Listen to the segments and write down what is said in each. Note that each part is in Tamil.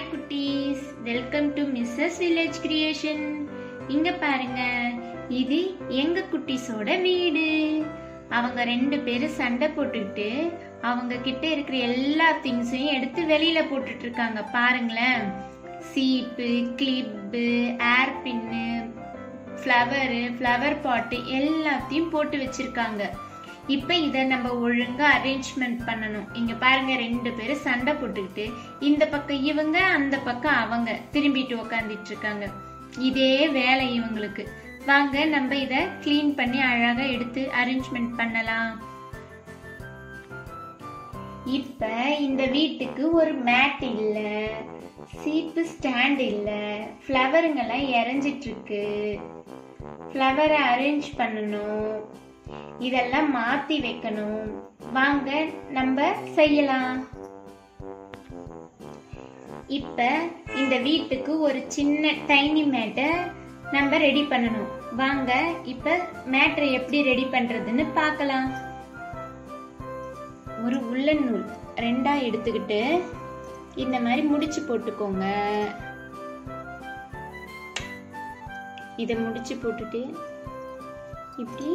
குட்டீஸ் welcome to missus village creation இங்க பாருங்க இது எங்க குட்டீஸோட வீடு அவங்க ரெண்டு பேரும் சண்டை போட்டுக்கிட்டு அவங்க கிட்ட இருக்கிற எல்லா திங்ஸையும் எடுத்து வெளியில போட்டுட்டு இருக்காங்க பாருங்களேன் சீப்பு clip hair pin flower flower பாட்டு எல்லாத்தையும் போட்டு வச்சிருக்காங்க இப்போ இதை நம்ம ஒழுங்கா அரேஞ்ச்மெண்ட் பண்ணணும் இங்க பாருங்க ரெண்டு பேரும் சண்டை போட்டுக்கிட்டு இந்த பக்கம் இவங்க அந்த பக்கம் அவங்க திரும்பிட்டு உக்காந்துட்டு இருக்காங்க இதே வேலை இவங்களுக்கு வாங்க நம்ம இதை க்ளீன் பண்ணி அழகா எடுத்து அரேஞ்ச்மெண்ட் பண்ணலாம் இப்ப இந்த வீட்டுக்கு ஒரு மேட் இல்ல சீப்பு ஸ்டாண்ட் இல்ல ஃப்ளவருங்கெல்லாம் இறஞ்சிட்டு இருக்கு ஃப்ளவரை அரேஞ்ச் பண்ணணும் இதெல்லாம் மாத்தி வைக்கணும் வாங்க நம்ம செய்யலாம் இப்ப இந்த வீட்டுக்கு ஒரு சின்ன டைனி மேட்டை நம்ம ரெடி பண்ணணும் வாங்க இப்ப மேட்டரை எப்படி ரெடி பண்றதுன்னு பார்க்கலாம் ஒரு உள்ளன் நூல் ரெண்டா எடுத்துக்கிட்டு இந்த மாதிரி முடிச்சு போட்டுக்கோங்க இதை முடிச்சு போட்டுட்டு இப்படி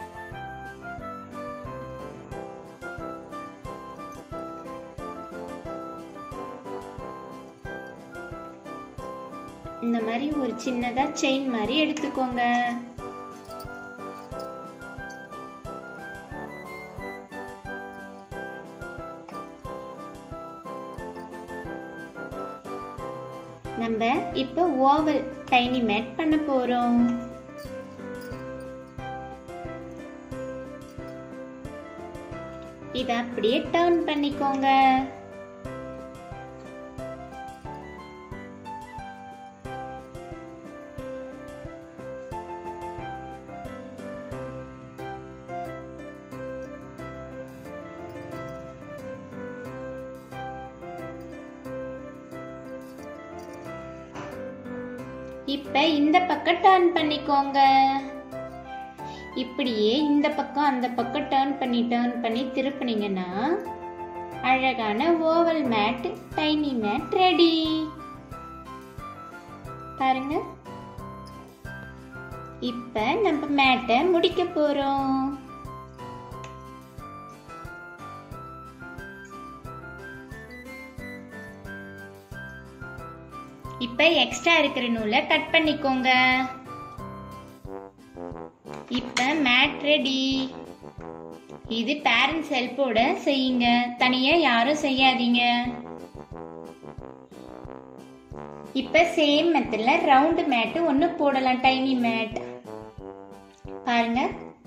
இந்த மாதிரி ஒரு சின்னதா செயின் மாதிரி எடுத்துக்கோங்க நம்ம இப்ப ஓவல் டைனி மேட் பண்ண போறோம் இத அப்படியே டர்ன் பண்ணிக்கோங்க இப்ப இந்த பக்கம் டர்ன் பண்ணிக்கோங்க இப்படியே இந்த பக்கம் அந்த பக்கம் டர்ன் பண்ணி டர்ன் பண்ணி திருப்பினீங்கன்னா அழகான oval mat tiny mat ready பாருங்க இப்ப நம்ம மேட்டை முடிக்க போறோம் இப்ப எக்ஸ்ட்ரா இருக்கிற நூலை கட் பண்ணிக்கோங்க இப்ப மேட் ரெடி இது பேரண்ட்ஸ் ஹெல்ப்போட செய்யுங்க தனியா யாரும் செய்யாதீங்க இப்ப சேம் மெத்தட்ல ரவுண்ட் மேட் ஒன்னு போடலாம் டைனி மேட் பாருங்க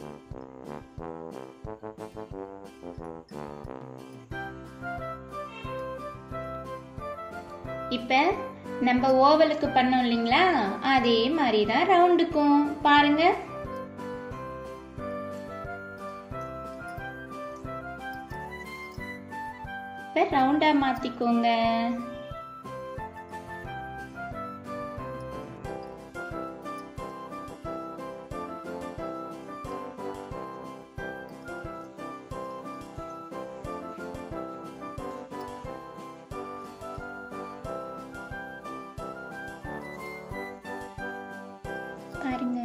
இப்ப நம்ம ஓவலுக்கு பண்ணோம் இல்லைங்களா அதே மாதிரி தான் ரவுண்டுக்கும் பாருங்க இப்ப ரவுண்டா மாத்திக்கோங்க பாருங்க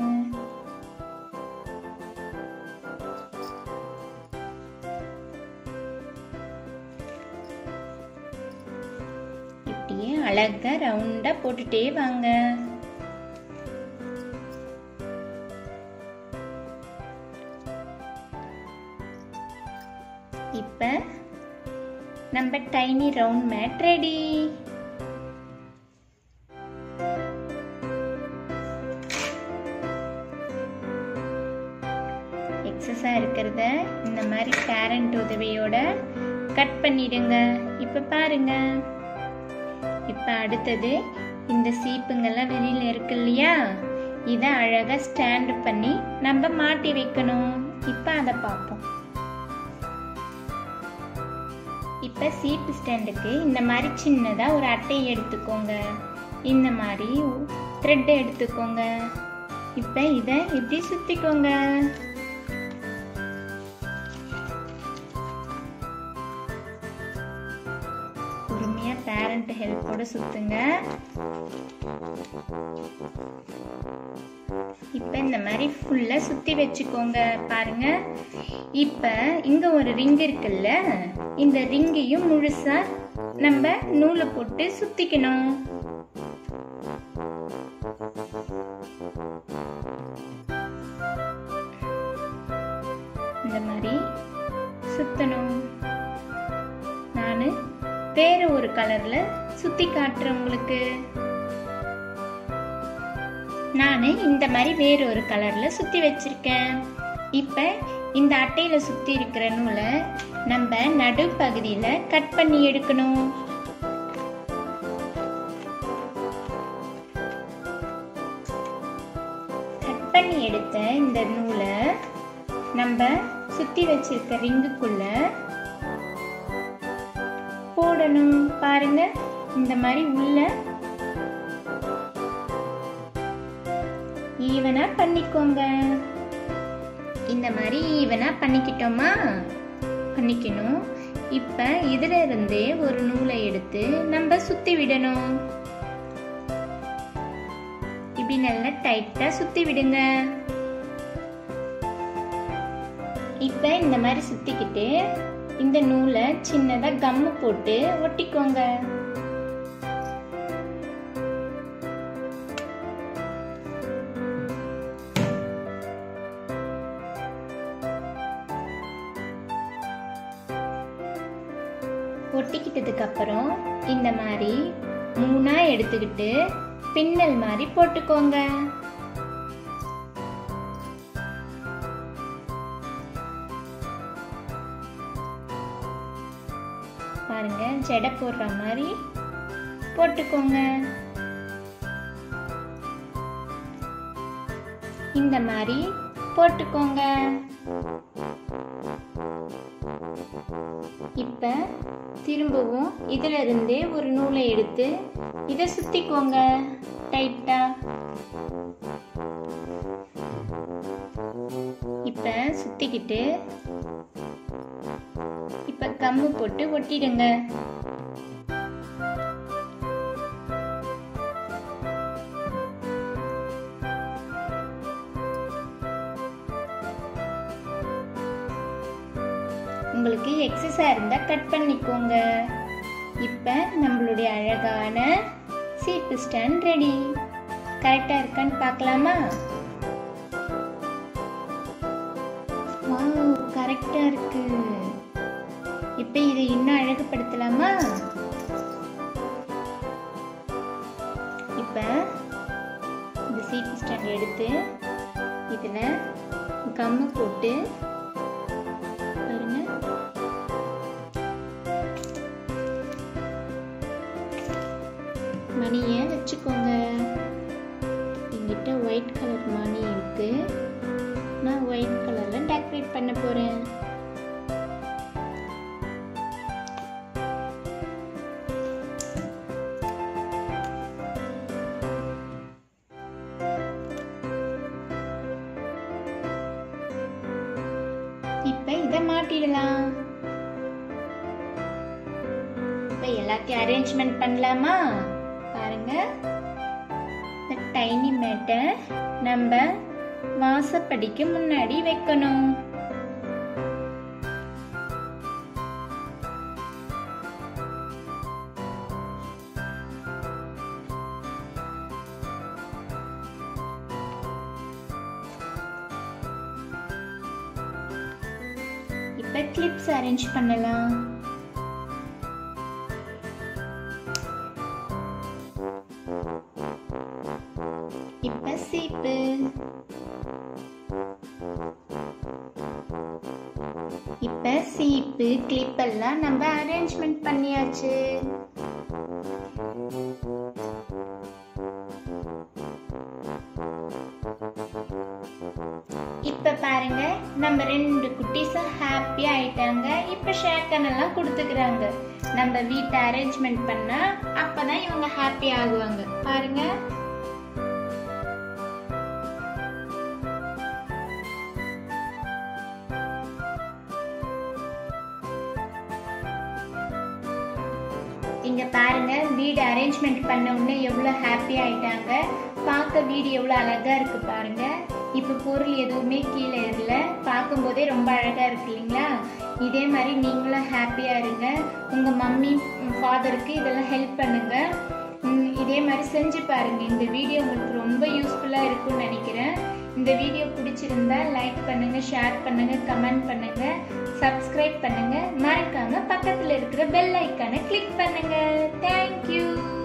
இப்படியே அழகா ரவுண்டா போட்டுட்டே வாங்க இப்ப நம்ம டைனி ரவுண்ட் மேட் ரெடி எக்ஸஸாக இருக்கிறத இந்த மாதிரி பேரண்ட் உதவியோட கட் பண்ணிடுங்க இப்போ பாருங்க இப்போ அடுத்தது இந்த சீப்புங்கெல்லாம் வெளியில் இருக்கு இல்லையா இதை அழகாக ஸ்டாண்ட் பண்ணி நம்ம மாட்டி வைக்கணும் இப்போ அதை பார்ப்போம் இப்போ சீப்பு ஸ்டாண்டுக்கு இந்த மாதிரி சின்னதாக ஒரு அட்டையை எடுத்துக்கோங்க இந்த மாதிரி த்ரெட்டை எடுத்துக்கோங்க இப்போ இதை இப்படி சுற்றிக்கோங்க பொறுமையாக பேரண்ட் ஹெல்ப்போட சுத்துங்க இப்போ இந்த மாதிரி ஃபுல்லாக சுற்றி வச்சுக்கோங்க பாருங்க இப்போ இங்கே ஒரு ரிங் இருக்குல்ல இந்த ரிங்கையும் முழுசாக நம்ம நூலை போட்டு சுற்றிக்கணும் இந்த மாதிரி சுத்தணும் நான் வேற ஒரு கலர்ல சுத்தி காட்டுறேன் உங்களுக்கு நான் இந்த மாதிரி வேற ஒரு கலர்ல சுத்தி வச்சிருக்கேன் இப்ப இந்த அட்டையில சுத்தி இருக்கிற நூலை நம்ம நடுப்பகுதியில கட் பண்ணி எடுக்கணும் கட் பண்ணி எடுத்த இந்த நூலை நம்ம சுத்தி வச்சிருக்க ரிங்குக்குள்ள போடணும் பாருங்க இந்த மாதிரி உள்ள ஈவனா பண்ணிக்கோங்க இந்த மாதிரி ஈவனா பண்ணிக்கிட்டோமா பண்ணிக்கணும் இப்ப இதுல இருந்தே ஒரு நூலை எடுத்து நம்ம சுத்தி விடணும் இப்படி நல்லா டைட்டா சுத்தி விடுங்க இப்ப இந்த மாதிரி சுத்திக்கிட்டு இந்த நூலை சின்னதா கம்மு போட்டு ஒட்டிக்கோங்க ஒட்டிக்கிட்டதுக்கு அப்புறம் இந்த மாதிரி மூணா எடுத்துக்கிட்டு பின்னல் மாதிரி போட்டுக்கோங்க பாருங்க ஜடை போடுற மாதிரி போட்டுக்கோங்க இந்த மாதிரி போட்டுக்கோங்க இப்ப திரும்பவும் இதுல இருந்தே ஒரு நூலை எடுத்து இதை சுத்திக்கோங்க டைட்டா இப்ப சுத்திக்கிட்டு இப்ப கம்மு போட்டு ஒட்டிடுங்க உங்களுக்கு எக்ஸஸா இருந்தா கட் பண்ணிக்கோங்க இப்ப நம்மளுடைய அழகான சீப்பு ஸ்டாண்ட் ரெடி கரெக்டா இருக்கான்னு பார்க்கலாமா வாவ் கரெக்டா இருக்கு இப்ப இதை இன்னும் அழகுபடுத்தலாமா இப்ப இந்த சீப்பு ஸ்டாண்ட் எடுத்து இதுல கம்மு போட்டு பாருங்க மணியை வச்சுக்கோங்க என்கிட்ட ஒயிட் கலர் மணி இருக்கு நான் ஒயிட் கலர்ல டெக்கரேட் பண்ண போறேன் இப்ப இத மாட்டிடலாம் இப்ப எல்லாத்தையும் அரேஞ்ச்மெண்ட் பண்ணலாமா பாருங்க இந்த டைனி மேட்டை நம்ம வாசப்படிக்கு முன்னாடி வைக்கணும் இப்ப கிளிப்ஸ் அரேஞ்ச் பண்ணலாம் இப்ப சீப்பு இப்ப சீப்பு கிளிப் எல்லாம் நம்ம அரேஞ்ச்மெண்ட் பண்ணியாச்சு இப்ப பாருங்க நம்ம ரெண்டு குட்டீஸும் ஹாப்பி ஆயிட்டாங்க இப்ப ஷேக்கன் எல்லாம் கொடுத்துக்கிறாங்க நம்ம வீட்டை அரேஞ்ச்மெண்ட் பண்ணா அப்பதான் இவங்க ஹாப்பி ஆகுவாங்க பாருங்க இங்க பாருங்க வீட அரேஞ்ச்மெண்ட் பண்ண உடனே எவ்வளோ ஹாப்பி ஆயிட்டாங்க பார்க்க வீடு எவ்வளோ அழகா இருக்கு பாருங்க இப்போ பொருள் எதுவுமே கீழே இல்லை பார்க்கும்போதே ரொம்ப அழகா இருக்கு இல்லைங்களா இதே மாதிரி நீங்களும் ஹாப்பியா இருங்க உங்க மம்மி ஃபாதருக்கு இதெல்லாம் ஹெல்ப் பண்ணுங்க ம், இதே மாதிரி செஞ்சு பாருங்க இந்த வீடியோ உங்களுக்கு ரொம்ப யூஸ்ஃபுல்லா இருக்கும்னு நினைக்கிறேன் இந்த வீடியோ பிடிச்சிருந்தா லைக் பண்ணுங்க ஷேர் பண்ணுங்க கமெண்ட் பண்ணுங்க சப்ஸ்கிரைப் பண்ணுங்க மறக்காம பக்கத்துல இருக்கிற பெல் ஐக்கானை கிளிக் பண்ணுங்க தேங்க்யூ